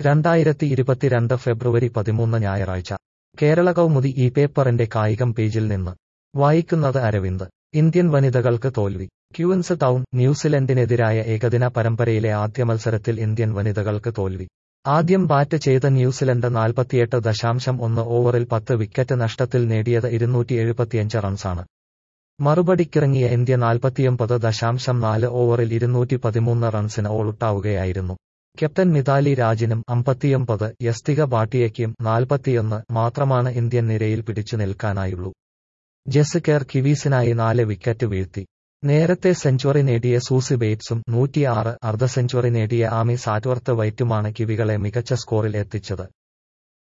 രണ്ടായിരത്തി ഇരുപത്തിരണ്ട് ഫെബ്രുവരി പതിമൂന്ന് ഞായറാഴ്ച കേരള കൗമുദി ഈ പേപ്പറിന്റെ കായികം പേജിൽ നിന്ന് വായിക്കുന്നത് അരവിന്ദ് ഇന്ത്യൻ വനിതകൾക്ക് തോൽവി ക്യൂൻസ് ടൗൺ ന്യൂസിലൻഡിനെതിരായ ഏകദിന പരമ്പരയിലെ ആദ്യ മത്സരത്തിൽ ഇന്ത്യൻ വനിതകൾക്ക് തോൽവി ആദ്യം ബാറ്റ് ചെയ്ത ന്യൂസിലൻഡ് നാൽപ്പത്തിയെട്ട് ദശാംശം ഒന്ന് ഓവറിൽ പത്ത് വിക്കറ്റ് നഷ്ടത്തിൽ നേടിയത് ഇരുന്നൂറ്റി എഴുപത്തിയഞ്ച് റൺസാണ് മറുപടിക്കിറങ്ങിയ ഇന്ത്യ നാൽപ്പത്തിയൊമ്പത് ദശാംശം നാല് ഓവറിൽ ഇരുന്നൂറ്റി പതിമൂന്ന് റൺസിന് ഓളുട്ടാവുകയായിരുന്നു ക്യാപ്റ്റൻ മിതാലി രാജിനും അമ്പത്തിയൊമ്പത് യസ്തിക ഭാട്ടിയയ്ക്കും നാൽപ്പത്തിയൊന്ന് മാത്രമാണ് ഇന്ത്യൻ നിരയിൽ പിടിച്ചു നിൽക്കാനായുള്ളൂ ജെസിക്കർ കിവീസിനായി നാല് വിക്കറ്റ് വീഴ്ത്തി നേരത്തെ സെഞ്ചുറി നേടിയ സൂസി ബേറ്റ്സും നൂറ്റിയാറ് അർദ്ധ സെഞ്ചുറി നേടിയ ആമി സാറ്റ്വർത്ത് വൈറ്റുമാണ് കിവികളെ മികച്ച സ്കോറിൽ എത്തിച്ചത്